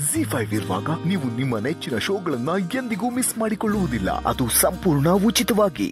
G five ಇರುವಾಗ ನೀವು ನಿಮ್ಮ ನೆಚ್ಚಿನ ಶೋಗಳನ್ನ ಎಂದಿಗೂ ಮಿಸ್ ಮಾಡಿಕೊಳ್ಳುವುದಿಲ್ಲ ಅದು ಸಂಪೂರ್ಣ ಉಚಿತವಾಗಿ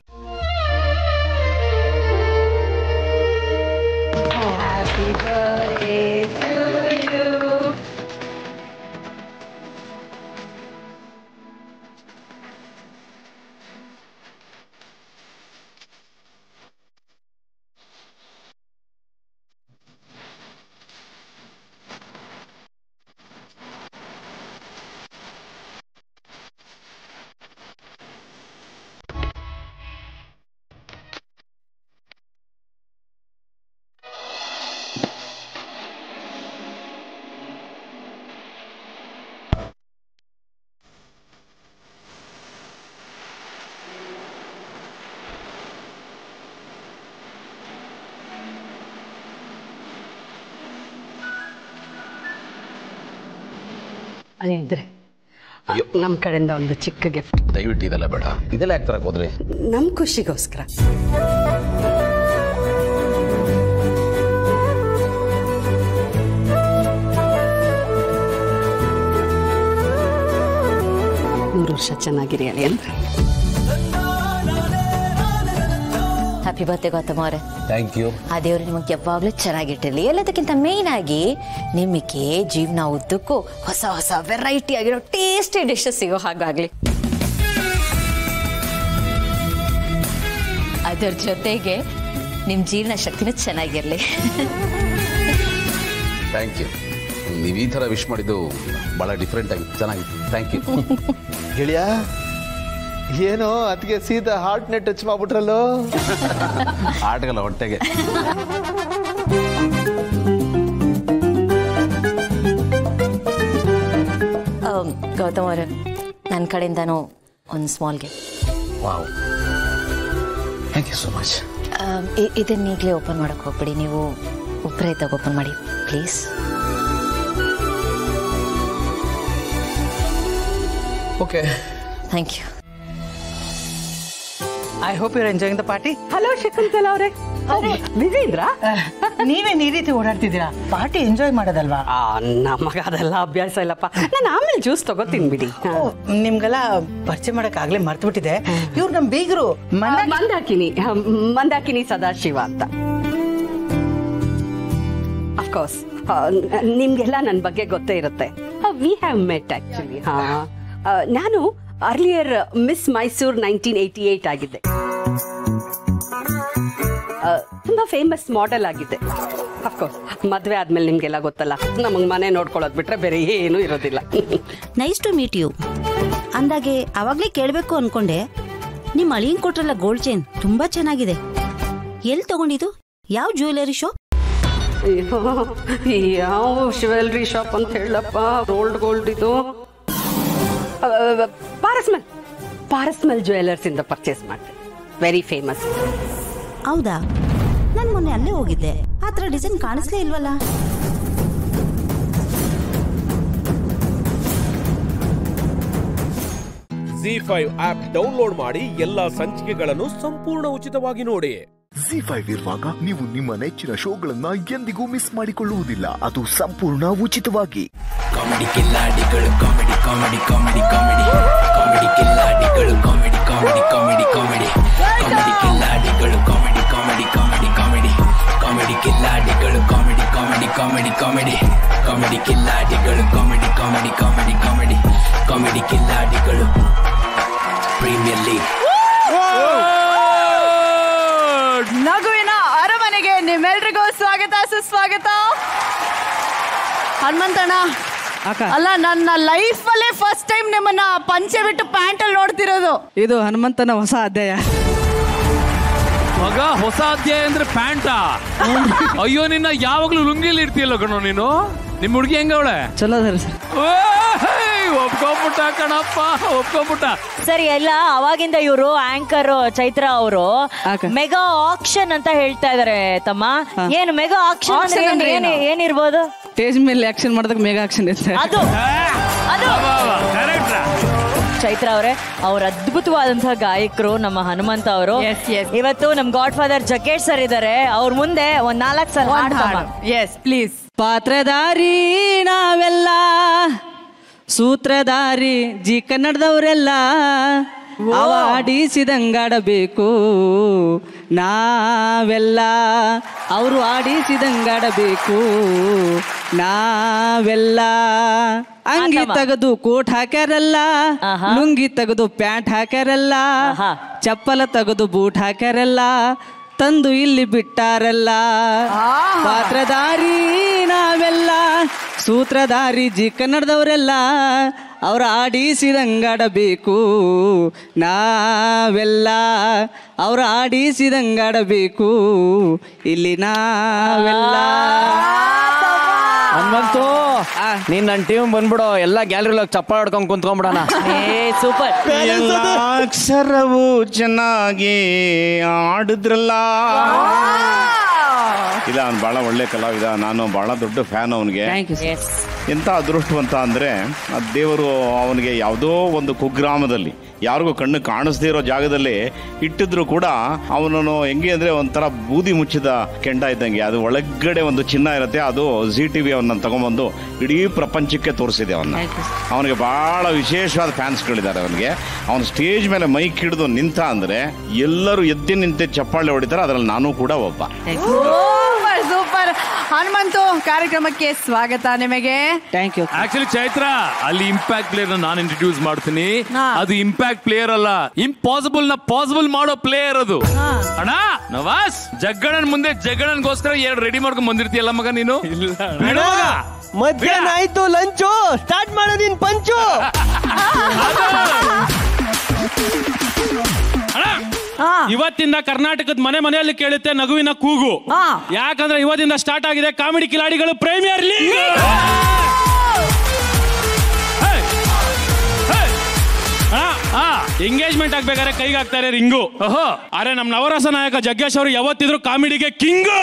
ಅದಿದ್ರೆ ನಮ್ಮ ಕಡೆಯಿಂದ ಒಂದು ಚಿಕ್ಕ ಗಿಫ್ಟ್ ದಯವಿಟ್ಟು ಇದೆಲ್ಲ ಬೇಡ ಇದೆಲ್ಲ ಯಾಕೆ ತರಕ್ ಹೋದ್ರಿ ನಮ್ಮ ಖುಷಿಗೋಸ್ಕರ ನೂರು ವರ್ಷ ಚೆನ್ನಾಗಿರಿ ಅಳಿ ಅಂದ್ರೆ ಹ್ಯಾಪಿ ಬರ್ತ್ಡೇ ಗೌತಮ್ ಅವರೇ ಥ್ಯಾಂಕ್ ಯು ಆ ದೇವರು ನಿಮಗೆ ಯಾವಾಗಲೂ ಚೆನ್ನಾಗಿಟ್ಟಿರಲಿ ಎಲ್ಲದಕ್ಕಿಂತ ಮೇನ್ ಆಗಿ ನಿಮಗೆ ಜೀವನ ಉದ್ದಕ್ಕೂ ಹೊಸ ಹೊಸ ವೆರೈಟಿ ಆಗಿರೋ ಟೇಸ್ಟಿ ಡಿಶಸ್ ಸಿಗೋ ಹಾಗಾಗ್ಲಿ ಅದರ ಜೊತೆಗೆ ನಿಮ್ಮ ಜೀರ್ಣ ಶಕ್ತಿನೂ ಚೆನ್ನಾಗಿರಲಿ ಥ್ಯಾಂಕ್ ಯು ನೀವು ಈ ಥರ ವಿಶ್ ಮಾಡಿದ್ದು ಭಾಳ ಡಿಫ್ರೆಂಟ್ ಆಗಿತ್ತು ಚೆನ್ನಾಗಿತ್ತು ಥ್ಯಾಂಕ್ ಯು ಗೆಳೆಯ ಏನೋ ಅದಕ್ಕೆ ಸೀದಾ ಹಾರ್ಟ್ನೆ ಟಚ್ ಮಾಡ್ಬಿಟ್ರಲ್ಲೋ ಆಟಗಲ್ಲ ಹೊಟ್ಟೆಗೆ ಗೌತಮ್ ಅವರೇ ನನ್ನ ಕಡೆಯಿಂದನೂ ಒಂದು small gift wow thank you so much ಇದನ್ನ ಈಗಲೇ ಓಪನ್ ಮಾಡೋಕೆ ಹೋಗ್ಬಿಡಿ ನೀವು ಒಬ್ಬರೇ ಇದ್ದಾಗ ಓಪನ್ ಮಾಡಿ please okay thank you I hope you're enjoying the party hello Shakuntala ಅವರೇ ಬಿಸಿ ಇದ್ರಾ ನೀವೇನ್ ಈ ರೀತಿ ಓಡಾಡ್ತಿದ್ದೀರಾ ಪಾರ್ಟಿ ಎಂಜಾಯ್ ಮಾಡೋದಲ್ವಾ ಆ, ನಮಗ ಅದೆಲ್ಲ ಅಭ್ಯಾಸ ಇಲ್ಲಪ್ಪ ನಾನು ಆಮೇಲೆ ಜ್ಯೂಸ್ ತಗೋತೀನಿ ಬಿಡಿ ಓ, ನಿಮ್ಗೆಲ್ಲ ಪರಿಚಯ ಮಾಡಕ್ ಆಗ್ಲೇ ಮರ್ತು ಬಿಟ್ಟಿದೆ ಇವ್ರು ನಮ್ ಬೀಗರು ಮಂದ ಮಂದಾಕಿನಿ ಹ, ಮಂದಾಕಿನಿ ಸದಾಶಿವ ಅಂತ ಅಫ್ಕೋರ್ಸ್ ನಿಮ್ಗೆಲ್ಲ ನನ್ನ ಬಗ್ಗೆ ಗೊತ್ತೇ ಇರುತ್ತೆ ವಿ ಹ್ಯಾವ್ ಮೆಟ್ ಆಕ್ಚುಲಿ ಹಾ ಆ, ನಾನು earlier miss Mysore nineteen eighty eight ಆಗಿದ್ದೆ ಆ, ತುಂಬಾ ಫೇಮಸ್ ಮಾಡೆಲ್ ಆಗಿದ್ದೆ ಅಫ್ಕೋರ್ಸ್ ಮದ್ವೆ ಆದ್ಮೇಲೆ ನಿಮ್ಗೆಲ್ಲ ಗೊತ್ತಲ್ಲ ನಮಗ್ ಮನೆ ನೋಡ್ಕೊಳ್ಳೋದ್ ಬಿಟ್ರೆ ಬೇರೆ ಏನೂ ಇರೋದಿಲ್ಲ ನೈಸ್ ಟು ಮೀಟ್ ಯು ಅಂದಾಗೆ ಅವಾಗ್ಲೇ ಕೇಳಬೇಕು ಅನ್ಕೊಂಡೆ ನಿಮ್ಮ ಅಳಿಯನ್ ಕೊಟ್ರಲ್ಲ ಗೋಲ್ಡ್ ಚೈನ್ ತುಂಬಾ ಚೆನ್ನಾಗಿದೆ ಎಲ್ಲಿ ತಗೊಂಡಿದ್ದು ಯಾವ ಜ್ಯುವೆಲರಿ ಶಾಪ್ ಅಯ್ಯೋ, ಯಾವ ಶಿವೆಲ್ರಿ ಶಾಪ್ ಅಂತ ಹೇಳಪ್ಪ ಗೋಲ್ಡ್ ಗೋಲ್ಡ್ ಇದು ಪಾರಸ್ಮಲ್ ಪಾರಸ್ಮಲ್ ಜ್ಯುವೆಲರ್ಸ್ ಇಂದ ಪರ್ಚೇಸ್ ಮಾಡಿದೆ ವೆರಿ ಫೇಮಸ್ ಹೌದಾ ನಾನು ಮೊನ್ನೆ ಅಲ್ಲೇ ಹೋಗಿದ್ದೆ ಆ ಥರ ಡಿಸೈನ್ ಕಾಣಿಸ್ಲೇ ಇಲ್ವಲ್ಲ ಜಿ ಫೈವ್ ಆಪ್ ಡೌನ್ಲೋಡ್ ಮಾಡಿ ಎಲ್ಲಾ ಸಂಚಿಕೆಗಳನ್ನು ಸಂಪೂರ್ಣ ಉಚಿತವಾಗಿ ನೋಡಿ ಜಿ ಫೈವ್ ಇರುವಾಗ ನೀವು ನಿಮ್ಮ ನೆಚ್ಚಿನ ಶೋಗಳನ್ನ ಎಂದಿಗೂ ಮಿಸ್ ಮಾಡಿಕೊಳ್ಳುವುದಿಲ್ಲ ಅದು ಸಂಪೂರ್ಣ ಉಚಿತವಾಗಿ comedy Khiladigalu comedy comedy comedy comedy comedy Khiladigalu comedy comedy comedy comedy comedy Khiladigalu comedy comedy comedy comedy comedy Khiladigalu comedy comedy comedy comedy comedy Khiladigalu comedy comedy comedy comedy comedy Khiladigalu premier league ನಗುವಿನ ಅರಮನೆಗೆ ನಿಮ್ಮೆಲ್ರಿಗೂ ಸ್ವಾಗತ ಸುಸ್ವಾಗತ ಹನುಮಂತಣ್ಣ ಅಲ್ಲ ನನ್ನ ಲೈಫ್ ಅಲ್ಲೇ ಫಸ್ಟ್ ಟೈಮ್ ನಿಮ್ಮನ್ನ ಪಂಚೆ ಬಿಟ್ಟು ಪ್ಯಾಂಟ್ ಅಲ್ಲಿ ನೋಡ್ತಿರೋದು ಇದು ಹನುಮಂತನ ಹೊಸ ಅಧ್ಯಾಯ ಮಗ ಹೊಸ ಅಧ್ಯಾಯ ಅಂದ್ರೆ ಪ್ಯಾಂಟಾ ಅಯ್ಯೋ ನಿನ್ನ ಯಾವಾಗ್ಲೂ ಲುಂಗಿಲಿ ಇರ್ತೀಯಲ್ಲ ಕಣೋ ನೀನು ನಿಮ್ ಹುಡುಗಿ ಹೆಂಗವಳೆ ಚಲೋ ಅದಾರ ಸರ್ ಒಪ್ಕೊಂಬಿಟ್ಟ ಕಣಪ್ಪ ಒಪ್ಕೊಂಬಿಟ್ಟ ಸರಿ ಎಲ್ಲ ಅವಾಗಿಂದ ಇವರು ಆಂಕರ್ ಚೈತ್ರ ಅವರು ಮೆಗಾ ಆಕ್ಷನ್ ಅಂತ ಹೇಳ್ತಾ ಇದಾರೆ ತಮ್ಮ ಏನು ಮೆಗಾ ಆಕ್ಷನ್ ಅಂದ್ರೆ Auction ಅಂದ್ರೆ ಏನು- ಏನು? ಏನಿರ್ಬೋದು ಸ್ಟೇಜ್ ಮೇಲೆ ಆಕ್ಷನ್ ಮಾಡಿದಾಗ ಮೇಗಾ ಆಕ್ಷನ್ ಇರುತ್ತೆ ಅದು ಅದು ಚೈತ್ರ ಅವರೇ ಅವ್ರ ಅದ್ಭುತವಾದಂತಹ ಗಾಯಕರು ನಮ್ಮ ಹನುಮಂತ ಅವರು ಇವತ್ತು ನಮ್ ಗಾಡ್ ಫಾದರ್ ಜಕೇಶ್ ಸರ್ ಇದಾರೆ ಅವ್ರ ಮುಂದೆ ಒಂದ್ ನಾಲ್ಕು ಸಲ ಎಸ್ ಪ್ಲೀಸ್ ಪಾತ್ರಧಾರಿ ನಾವೆಲ್ಲ ಸೂತ್ರಧಾರಿ ಜಿ ಕನ್ನಡದವರೆಲ್ಲ ಅವ ಆಡಿಸಿದಂಗಾಡಬೇಕು ನಾವೆಲ್ಲ ಅವರು ಆಡಿಸಿದಂಗಾಡಬೇಕು ನಾವೆಲ್ಲ ಅಂಗಿ ತೆಗೆದು ಕೋಟ್ ಹಾಕ್ಯಾರಲ್ಲ ಲುಂಗಿ ತೆಗೆದು ಪ್ಯಾಂಟ್ ಹಾಕ್ಯಾರಲ್ಲ ಚಪ್ಪಲ ತೆಗೆದು ಬೂಟ್ ಹಾಕ್ಯಾರಲ್ಲ ತಂದು ಇಲ್ಲಿ ಬಿಟ್ಟಾರಲ್ಲ ಪಾತ್ರಧಾರಿ ನಾವೆಲ್ಲ ಸೂತ್ರಧಾರಿ ಜಿ ಕನ್ನಡದವರೆಲ್ಲ ಅವ್ರ ಆಡಿಸಿದಂಗಾಡಬೇಕು ನಾವೆಲ್ಲ ಅವ್ರ ಆಡಿಸಿದಂಗಾಡಬೇಕು ಇಲ್ಲಿ ನಾವೆಲ್ಲ ಹನುಮಂತು ನೀನ್ ನನ್ನ ಟೀಮ್ ಬಂದ್ಬಿಡು ಎಲ್ಲ ಗ್ಯಾಲರಿ ಚಪ್ಪಾಳೆ ಹೊಡ್ಕೊಂಡ್ ಕುಂತ್ಕೊಂಡ್ಬಿಡೋಣ ಸೂಪರ್ ಎಲ್ಲ ಅಕ್ಷರವು ಚೆನ್ನಾಗಿ ಆಡಿದ್ರಲ್ಲ ಇಲ್ಲ ಅವ್ನು ಬಹಳ ಒಳ್ಳೆ ಕಲಾವಿದ ನಾನು ಬಹಳ ದೊಡ್ಡ ಫ್ಯಾನ್ ಅವನಿಗೆ ಎಂತ ಅದೃಷ್ಟವಂತ ಅಂದ್ರೆ ಆ ದೇವರು ಅವನಿಗೆ ಯಾವುದೋ ಒಂದು ಕುಗ್ರಾಮದಲ್ಲಿ ಯಾರಿಗೂ ಕಣ್ಣು ಕಾಣಿಸ್ದೇ ಇರೋ ಜಾಗದಲ್ಲಿ ಇಟ್ಟಿದ್ರು ಕೂಡ ಅವನನ್ನು ಹೆಂಗೆ ಅಂದ್ರೆ ಒಂಥರ ಬೂದಿ ಮುಚ್ಚಿದ ಕೆಂಡ ಇದ್ದಂಗೆ ಅದು ಒಳಗಡೆ ಒಂದು ಚಿನ್ನ ಇರುತ್ತೆ ಅದು ಜಿ ಟಿ ವಿ ಅವನ್ನ ತಗೊಂಬಂದು ಇಡೀ ಪ್ರಪಂಚಕ್ಕೆ ತೋರಿಸಿದೆ ಅವನ್ನ ಅವನಿಗೆ ಬಹಳ ವಿಶೇಷವಾದ ಫ್ಯಾನ್ಸ್ಗಳಿದ್ದಾರೆ ಅವನಿಗೆ ಅವನ ಸ್ಟೇಜ್ ಮೇಲೆ ಮೈಕ್ ಹಿಡಿದು ನಿಂತ ಅಂದ್ರೆ ಎಲ್ಲರೂ ಎದ್ದಿ ನಿಂತೆ ಚಪ್ಪಾಳೆ ಹೊಡಿತಾರೆ ಅದ್ರಲ್ಲಿ ನಾನು ಕೂಡ ಒಬ್ಬ ಸೂಪರ್ ಸೂಪರ್ ಹನುಮಂತು ಕಾರ್ಯಕ್ರಮಕ್ಕೆ ಸ್ವಾಗತ ನಿಮಗೆ ಥ್ಯಾಂಕ್ ಯು ಆಕ್ಚುಲಿ ಚೈತ್ರ ಅಲ್ಲಿ ಇಂಪ್ಯಾಕ್ಟ್ ಪ್ಲೇಯರ್ ನಾನು ಇಂಟ್ರೊಡ್ಯೂಸ್ ಮಾಡ್ತೀನಿ ಅದು ಇಂಪ್ಯಾಕ್ಟ್ ಪ್ಲೇಯರ್ ಅಲ್ಲ ಇಂಪಾಸಿಬಲ್ ನ ಪಾಸಿಬಲ್ ಮಾಡೋ ಪ್ಲೇಯರ್ ಅದು ಅಣ್ಣ ನವಾಸ್ ಜಗ್ಗಣ್ಣನ್ ಮುಂದೆ ಜಗ್ಗಣ್ಣನ್ಗೋಸ್ಕರ ಎರಡು ರೆಡಿ ಮಾಡ್ಕೊಂಡ್ ಬಂದಿರ್ತೀಯಲ್ಲ ಮಗ ನೀನು ಬಿಡು ಮಗ. ಮಧ್ಯಾಹ್ನ ಆಯ್ತು ಲಂಚು ಸ್ಟಾರ್ಟ್ ಮಾಡೋದಿನ್ ಪಂಚು ಇವತ್ತಿಂದ ಕರ್ನಾಟಕದ ಮನೆ ಮನೆಯಲ್ಲಿ ಕೇಳುತ್ತೆ ನಗುವಿನ ಕೂಗು ಯಾಕಂದ್ರೆ ಇವತ್ತಿಂದ ಸ್ಟಾರ್ಟ್ ಆಗಿದೆ comedy Khiladigalu premier league engagement ಆಗ್ಬೇಕಾದ್ರೆ ಕೈಗೆ ಹಾಕ್ತಾರೆ ರಿಂಗು ಅರೆ ನಮ್ ನವರಸ ನಾಯಕ ಜಗ್ಗೇಶ್ ಅವರು ಯಾವತ್ತಿದ್ರು ಕಾಮಿಡಿಗೆ ಕಿಂಗು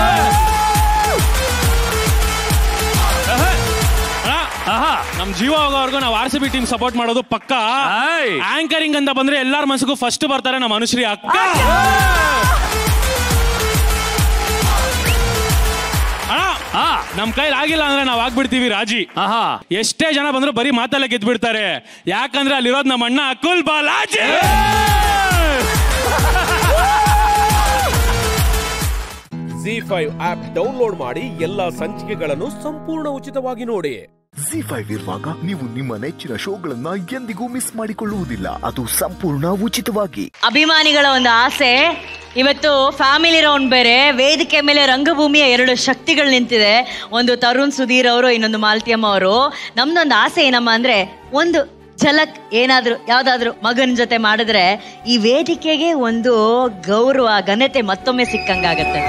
ನಮ್ ಜೀವ ಹೋಗೋವರೆಗೂ ನಾವು R C B team support ಮಾಡೋದು ಪಕ್ಕ ಆಂಕರಿಂಗ್ ಅಂತ ಬಂದ್ರೆ ಎಲ್ಲಾರ ಮನಸ್ಸಿಗೂ ಫಸ್ಟ್ ಬರ್ತಾರೆ ನಮ್ಮ ಅನುಶ್ರೀ ಅಕ್ಕ ಅಣ್ಣ ನಮ್ ಕೈಲಿ ಆಗಿಲ್ಲ ಅಂದ್ರೆ ನಾವ್ ಆಗ್ಬಿಡ್ತೀವಿ ರಾಜಿ ಎಷ್ಟೇ ಜನ ಬಂದ್ರು ಬರೀ ಮಾತಲ್ಲೇ ಗೆದ್ಬಿಡ್ತಾರೆ ಯಾಕಂದ್ರೆ ಅಲ್ಲಿರೋದ್ ನಮ್ಮ ಅಣ್ಣ Akul Balaji Zee five app download ಮಾಡಿ ಎಲ್ಲಾ ಸಂಚಿಕೆಗಳನ್ನು ಸಂಪೂರ್ಣ ಉಚಿತವಾಗಿ ನೋಡಿ ಜಿ ಫೈವ್ ಇರುವಾಗ ನೀವು ನಿಮ್ಮ ನೆಚ್ಚಿನ ಶೋಗಳನ್ನ ಎಂದಿಗೂ ಮಿಸ್ ಮಾಡಿಕೊಳ್ಳುವುದಿಲ್ಲ ಅದು ಸಂಪೂರ್ಣ ಉಚಿತವಾಗಿ ಅಭಿಮಾನಿಗಳ ಒಂದು ಆಸೆ ಇವತ್ತು ಫ್ಯಾಮಿಲಿ ರೌಂಡ್ ಬೇರೆ ವೇದಿಕೆ ಮೇಲೆ ರಂಗಭೂಮಿಯ ಎರಡು ಶಕ್ತಿಗಳು ನಿಂತಿದೆ ಒಂದು ತರುಣ್ ಸುಧೀರ್ ಅವರು ಇನ್ನೊಂದು ಮಾಲ್ತಿಯಮ್ಮ ಅವರು ನಮ್ದೊಂದು ಆಸೆ ಏನಮ್ಮ ಅಂದ್ರೆ ಒಂದು ಝಲಕ್ ಏನಾದ್ರು ಯಾವ್ದಾದ್ರು ಮಗನ ಜೊತೆ ಮಾಡಿದ್ರೆ ಈ ವೇದಿಕೆಗೆ ಒಂದು ಗೌರವ ಘನತೆ ಮತ್ತೊಮ್ಮೆ ಸಿಕ್ಕಂಗಾಗತ್ತೆ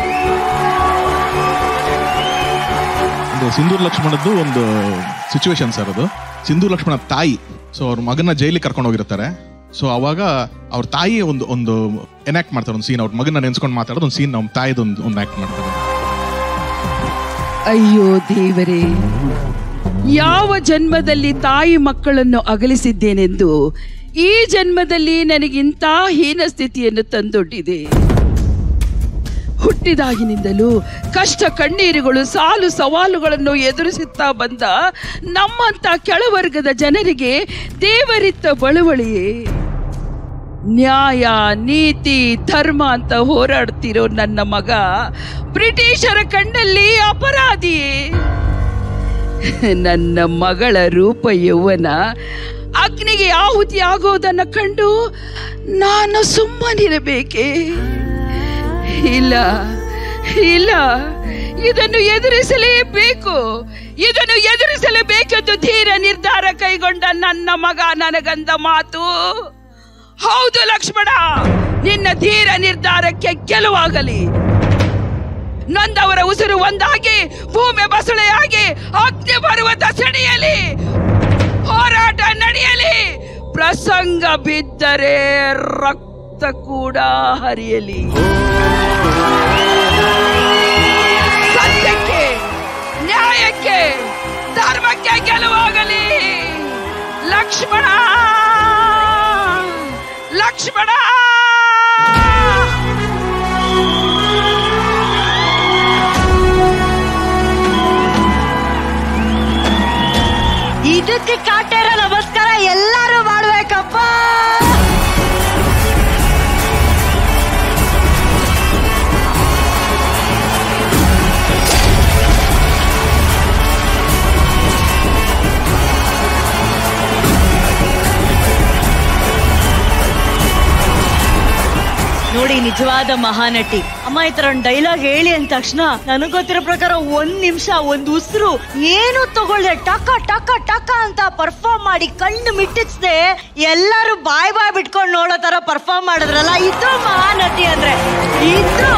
ಒಂದು ಸಿಂಧೂರ್ ಲಕ್ಷ್ಮಣದ್ದು ಒಂದು ಸಿಚುವೇಶನ್ ಸರ್ ಅದು ಸಿಂಧೂರ್ ಲಕ್ಷ್ಮಣ ತಾಯಿ ಸೊ ಅವ್ರ ಮಗನ ಜೈಲಿಗೆ ಕರ್ಕೊಂಡು ಹೋಗಿರ್ತಾರೆ ಸೊ ಅವಾಗ ಅವ್ರ ತಾಯಿ ಒಂದು ಒಂದು ಎನಾಕ್ಟ್ ಮಾಡ್ತಾರೆ ಒಂದು ಸೀನ್ ಅವ್ರ ಮಗನ ನೆನ್ಸ್ಕೊಂಡು ಮಾತಾಡೋದು ಒಂದು ಸೀನ್ ನಮ್ಮ ತಾಯಿದು ಒಂದು ಒಂದು ಆಕ್ಟ್ ಮಾಡ್ತಾರೆ ಅಯ್ಯೋ ದೇವರೇ ಯಾವ ಜನ್ಮದಲ್ಲಿ ತಾಯಿ ಮಕ್ಕಳನ್ನು ಅಗಲಿಸಿದ್ದೇನೆಂದು ಈ ಜನ್ಮದಲ್ಲಿ ನನಗಿಂತ ಹೀನ ಸ್ಥಿತಿಯನ್ನು ತಂದೊಡ್ಡಿದೆ ಹುಟ್ಟಿದಾಗಿನಿಂದಲೂ ಕಷ್ಟ ಕಣ್ಣೀರುಗಳು ಸಾಲು ಸವಾಲುಗಳನ್ನು ಎದುರಿಸುತ್ತಾ ಬಂದ ನಮ್ಮಂತ ಕೆಳವರ್ಗದ ಜನರಿಗೆ ದೇವರಿತ್ತ ಬಳುವಳಿಯೇ ನ್ಯಾಯ ನೀತಿ ಧರ್ಮ ಅಂತ ಹೋರಾಡ್ತಿರೋ ನನ್ನ ಮಗ ಬ್ರಿಟಿಷರ ಕಣ್ಣಲ್ಲಿ ಅಪರಾಧಿಯೇ ನನ್ನ ಮಗಳ ರೂಪ ಯೌವನ ಅಗ್ನಿಗೆ ಆಹುತಿ ಆಗೋದನ್ನ ಕಂಡು ನಾನು ಸುಮ್ಮನಿರಬೇಕೆ ಇಲ್ಲ ಇಲ್ಲ ಇದನ್ನು ಎದುರಿಸಲೇಬೇಕು ಇದನ್ನು ಎದುರಿಸಲೇಬೇಕೆಂದು ಧೀರ ನಿರ್ಧಾರ ಕೈಗೊಂಡ ನನ್ನ ಮಗ ನನಗಂದ ಮಾತು ಹೌದು ಲಕ್ಷ್ಮಣ ನಿನ್ನ ಧೀರ ನಿರ್ಧಾರಕ್ಕೆ ಗೆಲುವಾಗಲಿ ನೊಂದವರ ಉಸಿರು ಒಂದಾಗಿ ಭೂಮಿ ಬಸಳೆಯಾಗಿ ಅಗ್ನಿ ಪರ್ವತ ಸೆಳೆಯಲಿ ಹೋರಾಟ ನಡೆಯಲಿ ಪ್ರಸಂಗ ಬಿದ್ದರೆ ರಕ್ತ ಕೂಡ ಹರಿಯಲಿ ಸತ್ಯಕ್ಕೆ ನ್ಯಾಯಕ್ಕೆ ಧರ್ಮಕ್ಕೆ ಗೆಲುವಾಗಲಿ ಲಕ್ಷ್ಮಣ ಲಕ್ಷ್ಮಣ ಇದಕ್ಕೆ ಶ್ರುತಿ ಕಾಟೇರ ನಮಸ್ಕಾರ ಎಲ್ಲರೂ ಮಾಡ್ಬೇಕಪ್ಪ ನೋಡಿ ನಿಜವಾದ ಮಹಾನಟಿ ಅಮ್ಮ ಈ ತರ ಡೈಲಾಗ್ ಹೇಳಿ ಅಂದ ತಕ್ಷಣ ನನಗ್ ಗೊತ್ತಿರೋ ಪ್ರಕಾರ ಒಂದ್ ನಿಮಿಷ ಒಂದ್ ಉಸಿರು ಏನು ತಗೊಳ್ದೆ ಟಕ ಟಕ ಟಕ ಅಂತ ಪರ್ಫಾರ್ಮ್ ಮಾಡಿ ಕಣ್ಣು ಮಿಟ್ಟಿಸ್ದೆ ಎಲ್ಲರೂ ಬಾಯ್ ಬಾಯ್ ಬಿಟ್ಕೊಂಡು ನೋಡೋ ತರ ಪರ್ಫಾರ್ಮ್ ಮಾಡಿದ್ರಲ್ಲ ಇದು ಮಹಾನಟಿ ಅಂದ್ರೆ ಇದು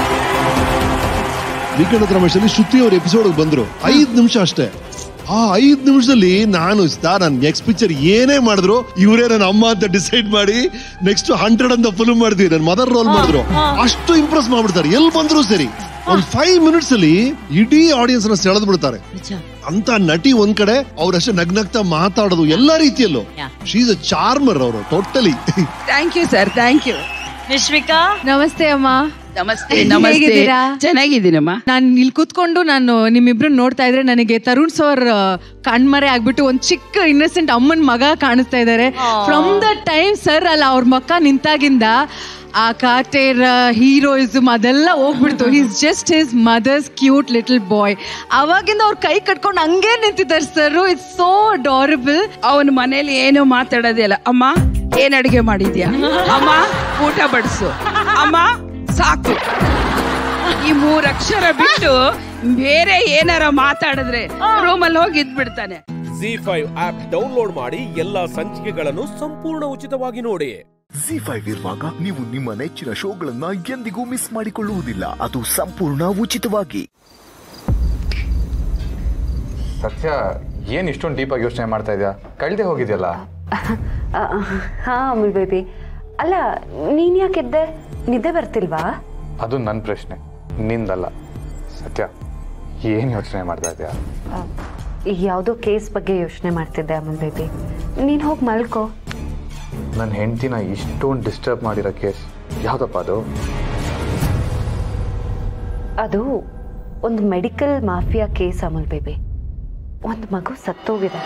ವೀಕೆಂಡ್ ರಮೇಶಲ್ಲಿ ಶ್ರುತಿ ಅವ್ರ ಎಪಿಸೋಡ್ ಬಂದ್ರು ಐದ್ ನಿಮಿಷ ಅಷ್ಟೇ ಆ ಐದ್ ನಿಮಿಷದಲ್ಲಿ ನಾನು ನಾನು ನೆಕ್ಸ್ಟ್ ಪಿಕ್ಚರ್ ಏನೇ ಮಾಡಿದ್ರು ಇವರೇ ನನ್ನ ಅಮ್ಮ ಅಂತ ಡಿಸೈಡ್ ಮಾಡಿ ನೆಕ್ಸ್ಟ್ ಹಂಡ್ರೆಡ್ ಅಂತ ಫಿಲ್ಮ್ ಮಾಡಿದ್ವಿ ನನ್ನ ಮದರ್ ರೋಲ್ ಮಾಡಿದ್ರು ಅಷ್ಟು ಇಂಪ್ರೆಸ್ ಮಾಡ್ಬಿಡ್ತಾರೆ ಎಲ್ಲಿ ಬಂದ್ರು ಸರಿ ಒಂದ್ ಫೈವ್ ಮಿನಿಟ್ಸ್ ಅಲ್ಲಿ ಇಡೀ ಆಡಿಯನ್ಸ್ ನ ಸೆಳೆದ್ ಬಿಡ್ತಾರೆ ಅಂತ ನಟಿ ಒಂದ್ ಕಡೆ ಅವ್ರಷ್ಟೇ ನಗ್ನಗ್ತಾ ಮಾತಾಡೋದು ಎಲ್ಲಾ ರೀತಿಯಲ್ಲೂ ಶೀಸ್ ಅ ಚಾರ್ಮರ್ ಅವರು totally thank you sir thank you Nishvika ನಮಸ್ತೆ ಅಮ್ಮ ನಮಸ್ತೆ ನಮಸ್ತೆ ಹೇಗಿದ್ದೀರಾ? ಚೆನ್ನಾಗಿದ್ದೀನಮ್ಮ ನಾನು ಇಲ್ಲಿ ಕೂತ್ಕೊಂಡು ನಾನು ನಿಮ್ಮಿಬ್ರು ನೋಡ್ತಾ ಇದ್ರೆ ನನಗೆ ತರುಣ್ ಸರ್ ಕಣ್ಮರೆ ಆಗ್ಬಿಟ್ಟು ಒಂದ್ ಚಿಕ್ಕ ಇನ್ನಸೆಂಟ್ ಅಮ್ಮನ್ ಮಗ ಕಾಣಿಸ್ತಾ ಇದ್ದಾರೆ ಫ್ರಮ್ ದ ಟೈಮ್ ಸರ್ ಅಲ್ಲ ಅವ್ರ ಮಕ್ಕ ನಿಂತಾಗಿಂದ ಆ ಕಾಟೇರ್ ಹೀರೋಯಿಸಮ್ ಅದೆಲ್ಲ ಹೋಗ್ಬಿಡ್ತು is just his mother's cute little boy ಅವಾಗಿಂದ ಅವ್ರ ಕೈ ಕಟ್ಕೊಂಡು ಹಂಗೆ ನಿಂತಿದ್ದಾರೆ ಸರ್ ಇಟ್ಸ್ ಸೋ ಡಾರಬಲ್ ಅವನ ಮನೇಲಿ ಏನು ಮಾತಾಡೋದಿಲ್ಲ ಅಮ್ಮ ಏನ್ ಅಡಿಗೆ ಮಾಡಿದ್ಯಾ ಅಮ್ಮ ಊಟ ಬಡಿಸು ಅಮ್ಮ ಸಾಕು ಈ ಮೂರ್ ಅಕ್ಷರ ಬಿಟ್ಟು ಬೇರೆ ಏನಾರ ಮಾತಾಡಿದ್ರೆ ರೂಮಲ್ಲಿ ಹೋಗಿ ಇದ್ಬಿಡ್ತಾನೆ ಜಿ ಫೈವ್ ಆಪ್ ಡೌನ್ಲೋಡ್ ಮಾಡಿ ಎಲ್ಲಾ ಸಂಚಿಕೆಗಳನ್ನು ಸಂಪೂರ್ಣ ಉಚಿತವಾಗಿ ನೋಡಿ ಜಿ ಫೈವ್ ಇರುವಾಗ ನೀವು ನಿಮ್ಮ ನೆಚ್ಚಿನ ಶೋಗಳನ್ನ ಎಂದಿಗೂ ಮಿಸ್ ಮಾಡಿಕೊಳ್ಳುವುದಿಲ್ಲ ಅದು ಸಂಪೂರ್ಣ ಉಚಿತವಾಗಿ ಸತ್ಯ ಏನ್ ಇಷ್ಟೊಂದು ಡೀಪ್ ಆಗಿ ಯೋಚನೆ ಮಾಡ್ತಾ ಇದೆಯಾ ಕಳ್ದೆ ಹೋಗಿದ್ಯಲ್ಲ ಹಾ ಅಮುಲ್ ಬೇಬಿ ಅಲ್ಲ ನೀನ್ ಯಾಕಿದ್ದೆ ನಿದ್ದೆ ಬರ್ತಿಲ್ವಾ ಅದು ನನ್ನ ಪ್ರಶ್ನೆ ನಿಂದಲ್ಲ ಸತ್ಯ ಏನ್ ಯೋಚನೆ ಮಾಡ್ತಾ ಇದೆಯಾ ಯಾವುದೋ ಕೇಸ್ ಬಗ್ಗೆ ಯೋಚನೆ ಮಾಡ್ತಿದ್ದೆ ಅಮುಲ್ ಬೇಬಿ ನೀನ್ ಹೋಗಿ ಮಲ್ಕೋ ನನ್ನ ಹೆಂಡತಿನ ಇಷ್ಟೊಂದು ಡಿಸ್ಟರ್ಬ್ ಮಾಡಿರೋ ಕೇಸ್ ಯಾವ್ದಪ್ಪ ಅದು ಅದು ಒಂದು medical mafia case Amul baby ಒಂದು ಮಗು ಸತ್ತೋಗಿದೆ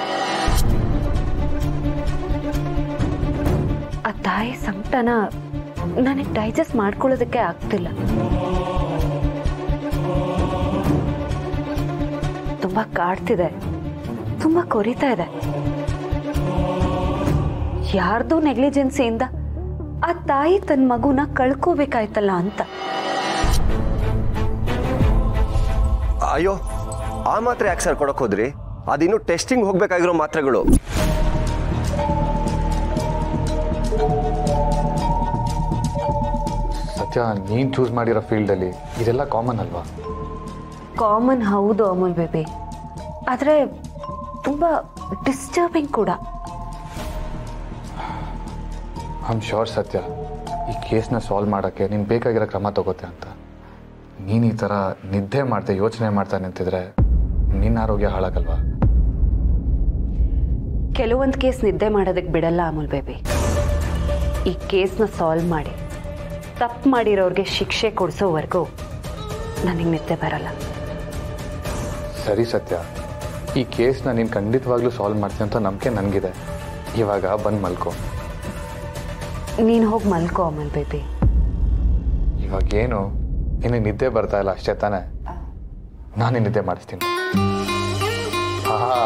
ಆ ತಾಯಿ ಸಂಕಟನ ನನಗೆ ಡೈಜೆಸ್ಟ್ ಮಾಡ್ಕೊಳ್ಳೋದಕ್ಕೆ ಆಗ್ತಿಲ್ಲ ತುಂಬಾ ಕಾಡ್ತಿದೆ ತುಂಬಾ ಕೊರಿತಾ ಇದೆ ಯಾರ್ದೋ ನೆಗ್ಲಿಜೆನ್ಸಿಯಿಂದ ಆ ತಾಯಿ ತನ್ನ ಮಗುನ ಕಳ್ಕೋಬೇಕಾಯ್ತಲ್ಲ ಅಂತ ಅಯ್ಯೋ ಆ ಮಾತ್ರೆ ಯಾಕೆ ಸರ್ ಕೊಡಕ್ ಹೋದ್ರಿ ಅದಿನ್ನು ಟೆಸ್ಟಿಂಗ್ ಹೋಗ್ಬೇಕಾಗಿರೋ ಮಾತ್ರೆಗಳು ಸತ್ಯ ನೀನ್ ಚೂಸ್ ಮಾಡಿರೋ ಫೀಲ್ಡಲ್ಲಿ ಇದೆಲ್ಲ ಕಾಮನ್ ಅಲ್ವಾ ಕಾಮನ್ ಹೌದು ಅಮೂಲ್ ಬೇಬಿ ಆದರೆ ತುಂಬ ಡಿಸ್ಟರ್ಬಿಂಗ್ ಕೂಡ ಐಮ್ ಶೋರ್ ಸತ್ಯ ಈ ಕೇಸ್ನ ಸಾಲ್ವ್ ಮಾಡೋಕ್ಕೆ ನೀನು ಬೇಕಾಗಿರೋ ಕ್ರಮ ತಗೋತೆ ಅಂತ ನೀನು ಈ ಥರ ನಿದ್ದೆ ಮಾಡ್ದೆ ಯೋಚನೆ ಮಾಡ್ತಾ ನಿಂತಿದ್ರೆ ನಿನ್ನ ಆರೋಗ್ಯ ಹಾಳಾಗಲ್ವಾ ಕೆಲವೊಂದು ಕೇಸ್ ನಿದ್ದೆ ಮಾಡೋದಕ್ಕೆ ಬಿಡಲ್ಲ ಅಮೂಲ್ ಬೇಬಿ ಈ ಕೇಸ್ನ ಸಾಲ್ವ್ ಮಾಡಿ ತಪ್ಪು ಮಾಡಿರೋರಿಗೆ ಶಿಕ್ಷೆ ಕೊಡಿಸೋವರೆಗೂ ನನಗೆ ನಿದ್ದೆ ಬರಲ್ಲ ಸರಿ ಸತ್ಯ ಈ ಕೇಸ್ನ ನೀನು ಖಂಡಿತವಾಗ್ಲೂ ಸಾಲ್ವ್ ಮಾಡ್ತೀನಿ ಅಂತ ನಂಬಿಕೆ ನನಗಿದೆ ಇವಾಗ ಬಂದು ಮಲ್ಕೋ ನೀನು ಹೋಗಿ ಮಲ್ಕೋ ಅಮೂಲ್ ಬೇಬಿ ಇವಾಗ ಏನು ನಿನಗೆ ನಿದ್ದೆ ಬರ್ತಾ ಇಲ್ಲ ಅಷ್ಟೇ ತಾನೇ ನಾನು ನಿದ್ದೆ ಮಾಡಿಸ್ತೀನಿ ಆಹಾ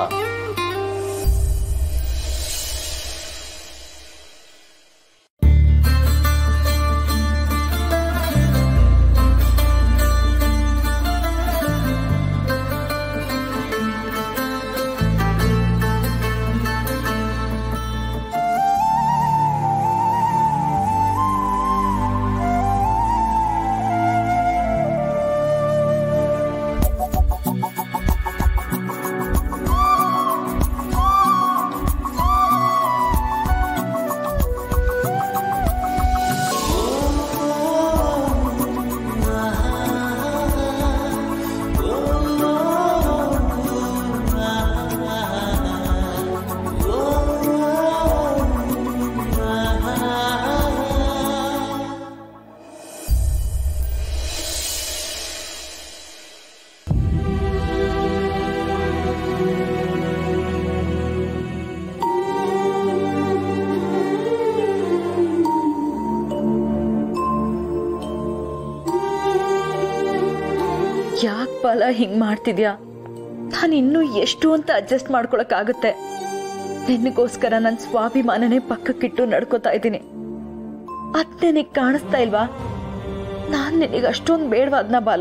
ಬಾಲ ಹಿಂಗ್ ಮಾಡ್ತಿದ್ಯಾ ನಾನು ಇನ್ನೂ ಎಷ್ಟು ಅಂತ ಅಡ್ಜಸ್ಟ್ ಮಾಡ್ಕೊಳಕ್ಕಾಗುತ್ತೆ ನಿನಗೋಸ್ಕರ ನನ್ನ ಸ್ವಾಭಿಮಾನನೇ ಪಕ್ಕಕ್ಕಿಟ್ಟು ನಡ್ಕೋತಾ ಇದ್ದೀನಿ ಅದ್ ನಿನಗ್ ಕಾಣಿಸ್ತಾ ಇಲ್ವಾ ನಾನ್ ನಿನಗೆ ಅಷ್ಟೊಂದು ಬೇಡವಾದ್ನ ಬಾಲ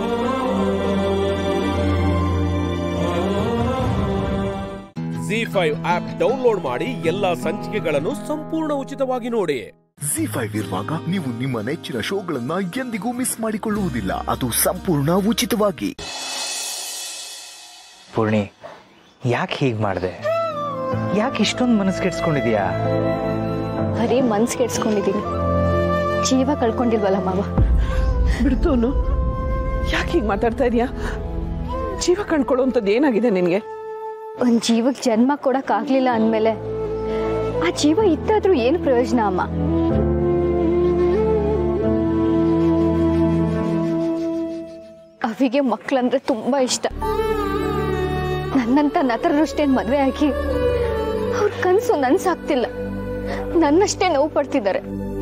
ಜಿ ಫೈವ್ ಆಪ್ ಡೌನ್ಲೋಡ್ ಮಾಡಿ ಎಲ್ಲಾ ಸಂಚಿಕೆಗಳನ್ನು ಸಂಪೂರ್ಣ ಉಚಿತವಾಗಿ ನೋಡಿ ಜಿ ಫೈವ್ ಇರುವಾಗ ನೀವು ನಿಮ್ಮ ನೆಚ್ಚಿನ ಶೋಗಳನ್ನ ಎಂದಿಗೂ ಮಿಸ್ ಮಾಡಿಕೊಳ್ಳುವುದಿಲ್ಲ ಅದು ಸಂಪೂರ್ಣ ಉಚಿತವಾಗಿ ಪೂರ್ಣಿ ಯಾಕೆ ಹೀಗೆ ಮಾಡಿದೆ ಯಾಕೆ ಇಷ್ಟೊಂದು ಮನಸ್ಸು ಕೆಡ್ಸ್ಕೊಂಡಿದ್ಯಾ ಬರೀ ಮನ್ಸ್ ಕೆಡ್ಸ್ಕೊಂಡಿದ್ದೀನಿ ಜೀವ ಕಳ್ಕೊಂಡಿಲ್ವಲ್ಲ ಮಾವ ಬಿಡ್ತೋನು ಯಾಕೆ ಹೀಗೆ ಮಾತಾಡ್ತಾ ಇದೀಯಾ ಜೀವ ಕಂಡ್ಕೊಳ್ಳೋಂಥದ್ದು ಏನಾಗಿದೆ ನಿನಗೆ ಒಂದ್ ಜೀವಕ್ಕೆ ಜನ್ಮ ಕೊಡಕ್ ಆಗ್ಲಿಲ್ಲ ಅಂದ್ಮೇಲೆ ಆ ಜೀವ ಇತ್ತಾದ್ರೂ ಏನು ಪ್ರಯೋಜನ ಅಮ್ಮ ಅವಿಗೆ ಮಕ್ಳಂದ್ರೆ ತುಂಬಾ ಇಷ್ಟ ನನ್ನಂತ ನತರಷ್ಟೇನ್ ಮದ್ವೆ ಆಗಿ ಅವ್ರ ಕನ್ಸು ನನ್ಸಾಗ್ತಿಲ್ಲ ನನ್ನಷ್ಟೇ ನೋವು ಪಡ್ತಿದ್ದಾರೆ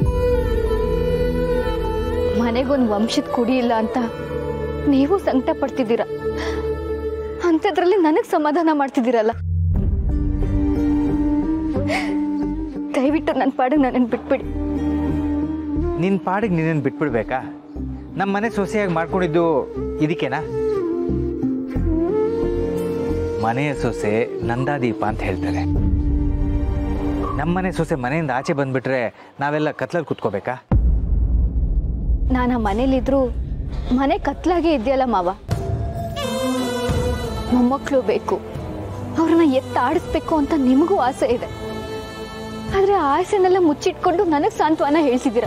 ಮನೆಗೊಂದ್ ವಂಶದ ಕುಡಿ ಇಲ್ಲ ಅಂತ ನೀವು ಸಂಕಟ ಪಡ್ತಿದ್ದೀರಾ ಅಂಥದ್ರಲ್ಲಿ ನನಗ್ ಸಮಾಧಾನ ಮಾಡ್ತಿದ್ದೀರಲ್ಲ ದಯವಿಟ್ಟು ನನ್ನ ಪಾಡಿಗೆ ನನ್ನನ್ನು ಬಿಟ್ಬಿಡಿ ನಿನ್ನ ಪಾಡಿಗೆ ನಿನ್ನನ್ನು ಬಿಟ್ಬಿಡ್ಬೇಕಾ ನಮ್ಮ ಮನೆ ಸೊಸೆಯಾಗಿ ಮಾಡ್ಕೊಂಡಿದ್ದು ಇದಕ್ಕೇನಾ ಮನೆಯ ಸೊಸೆ ನಂದಾದೀಪ ಅಂತ ಹೇಳ್ತಾರೆ ನಮ್ಮನೆ ಸೊಸೆ ಮನೆಯಿಂದ ಆಚೆ ಬಂದ್ಬಿಟ್ರೆ ನಾವೆಲ್ಲ ಕತ್ಲಲ್ಲಿ ಕುತ್ಕೋಬೇಕಾ ನಾನು ಆ ಮನೇಲಿದ್ರು ಮನೆ ಕತ್ಲಾಗೆ ಇದೆಯಲ್ಲ ಮಾವ ಮೊಮ್ಮಕ್ಕಳು ಬೇಕು ಅವ್ರನ್ನ ಎತ್ತಾಡಿಸ್ಬೇಕು ಅಂತ ನಿಮಗೂ ಆಸೆ ಇದೆ ಆದ್ರೆ ಆ ಆಸೆನೆಲ್ಲ ಮುಚ್ಚಿಟ್ಕೊಂಡು ನನಗ್ ಸಾಂತ್ವನ ಹೇಳ್ತಿದ್ದೀರ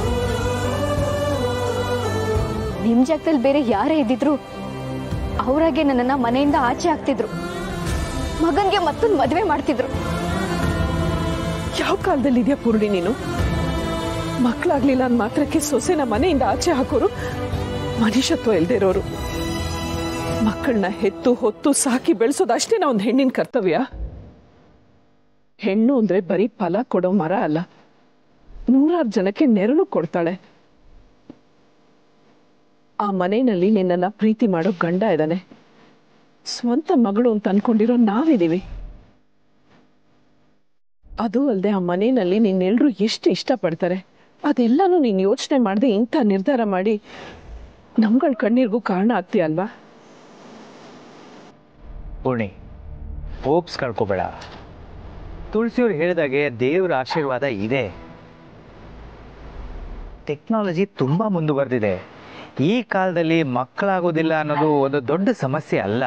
ನಿಮ್ ಜಾಗದಲ್ಲಿ ಬೇರೆ ಯಾರೇ ಇದ್ದಿದ್ರು ಅವರಾಗೆ ನನ್ನನ್ನ ಮನೆಯಿಂದ ಆಚೆ ಹಾಕ್ತಿದ್ರು ಮಗನ್ಗೆ ಮತ್ತೊಂದು ಮದ್ವೆ ಮಾಡ್ತಿದ್ರು ಯಾವ ಕಾಲದಲ್ಲಿ ಇದೆಯಾ ಪೂರ್ಣಿ ನೀನು ಮಕ್ಕಳಾಗ್ಲಿಲ್ಲ ಅಂದ್ ಮಾತ್ರಕ್ಕೆ ಸೊಸೆನ ಮನೆಯಿಂದ ಆಚೆ ಹಾಕೋರು ಮನುಷ್ಯತ್ವ ಇಲ್ದೇ ಇರೋರು ಮಕ್ಕಳನ್ನ ಹೆತ್ತು ಹೊತ್ತು ಸಾಕಿ ಬೆಳೆಸೋದು ಅಷ್ಟೇ ಒಂದು ಹೆಣ್ಣಿನ ಕರ್ತವ್ಯ ಹೆಣ್ಣು ಅಂದ್ರೆ ಬರೀ ಫಲ ಕೊಡೋ ಮರ ಅಲ್ಲ ನೂರಾರು ಜನಕ್ಕೆ ನೆರಳು ಕೊಡ್ತಾಳೆ ಆ ಮನೆಯಲ್ಲಿ ನಿನ್ನನ್ನ ಪ್ರೀತಿ ಮಾಡೋ ಗಂಡ ಇದ್ದಾನೆ ಸ್ವಂತ ಮಗಳು ಅಂತ ಅನ್ಕೊಂಡಿರೋ ನಾವಿದೀವಿ ಅದು ಅಲ್ಲದೆ ಆ ಮನೆಯಲ್ಲಿ ನಿನ್ನೆಲ್ರು ಎಷ್ಟು ಇಷ್ಟಪಡ್ತಾರೆ ಅದೆಲ್ಲನೂ ನೀನು ಯೋಚನೆ ಮಾಡದೆ ಇಂಥ ನಿರ್ಧಾರ ಮಾಡಿ ನಮ್ಗಳ ಕಣ್ಣೀರ್ಗೂ ಕಾರಣ ಆಗ್ತೀಯ ಅಲ್ವಾ ಪೂರ್ಣಿ ಹೋಪ್ಸ್ ಕಳ್ಕೊಬೇಡ ತುಳಸಿಯವ್ರು ಹೇಳಿದಾಗೆ ದೇವರ ಆಶೀರ್ವಾದ ಇದೆ ಟೆಕ್ನಾಲಜಿ ತುಂಬ ಮುಂದುವರೆದಿದೆ ಈ ಕಾಲದಲ್ಲಿ ಮಕ್ಕಳಾಗೋದಿಲ್ಲ ಅನ್ನೋದು ಒಂದು ದೊಡ್ಡ ಸಮಸ್ಯೆ ಅಲ್ಲ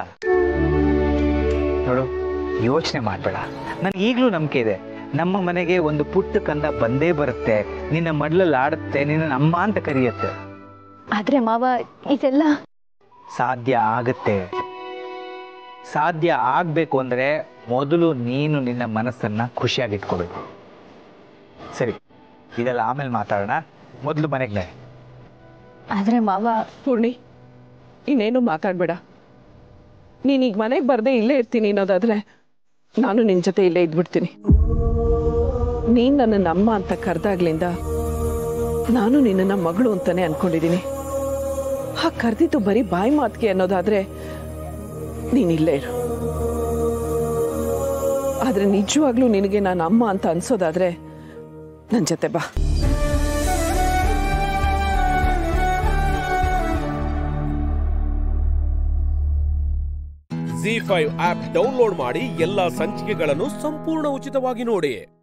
ನೋಡು ಯೋಚನೆ ಮಾಡಬೇಡ ನನಗೆ ಈಗಲೂ ನಂಬಿಕೆ ಇದೆ ನಮ್ಮ ಮನೆಗೆ ಒಂದು ಪುಟ್ಟ ಕಂದ ಬಂದೇ ಬರುತ್ತೆ ನಿನ್ನ ಮಡ್ಲಲ್ಲಿ ಆಡುತ್ತೆ ನಿನ್ನ ಅಮ್ಮ ಅಂತ ಕರೆಯುತ್ತೆ ಆದ್ರೆ ಮಾವ ಇದೆಲ್ಲ ಸಾಧ್ಯ ಆಗುತ್ತೆ ಸಾಧ್ಯ ಆಗ್ಬೇಕು ಅಂದ್ರೆ ಮೊದಲು ನೀನು ನಿನ್ನ ಮನಸ್ಸನ್ನ ಖುಷಿಯಾಗಿಟ್ಕೋಬೇಕು ಸರಿ ಇದೆಲ್ಲ ಆಮೇಲೆ ಮಾತಾಡೋಣ ಮೊದಲು ಮನೆಗೆ ನಡೆ. ಆದ್ರೆ ಮಾವ ಪೂರ್ಣಿ ಇನ್ನೇನು ಮಾತಾಡ್ಬೇಡ ನೀನೀಗ ಮನೆಗೆ ಬರ್ದೆ ಇಲ್ಲೇ ಇರ್ತೀನಿ ಅನ್ನೋದಾದ್ರೆ ನಾನು ನಿನ್ ಜೊತೆ ಇಲ್ಲೇ ಇದ್ಬಿಡ್ತೀನಿ ನೀನ್ ನನ್ನ ಅಮ್ಮ ಅಂತ ಕರೆದಾಗ್ಲಿಂದ ನಾನು ನಿನ್ನನ್ನ ಮಗಳು ಅಂತಾನೆ ಅನ್ಕೊಂಡಿದ್ದೀನಿ ಆ ಕರೆದಿದ್ದು ಬರೀ ಬಾಯಿ ಮಾತಿಗೆ ಅನ್ನೋದಾದ್ರೆ ನೀನ್ ಇಲ್ಲೇ ಇರು ಆದ್ರೆ ನಿಜವಾಗ್ಲೂ ನಿನಗೆ ನಾನು ಅಮ್ಮ ಅಂತ ಅನ್ಸೋದಾದ್ರೆ ನನ್ನ ಜೊತೆ ಬಾ ಜಿ ಫೈವ್ ಆಪ್ ಡೌನ್ಲೋಡ್ ಮಾಡಿ ಎಲ್ಲಾ ಸಂಚಿಕೆಗಳನ್ನು ಸಂಪೂರ್ಣ ಉಚಿತವಾಗಿ ನೋಡಿ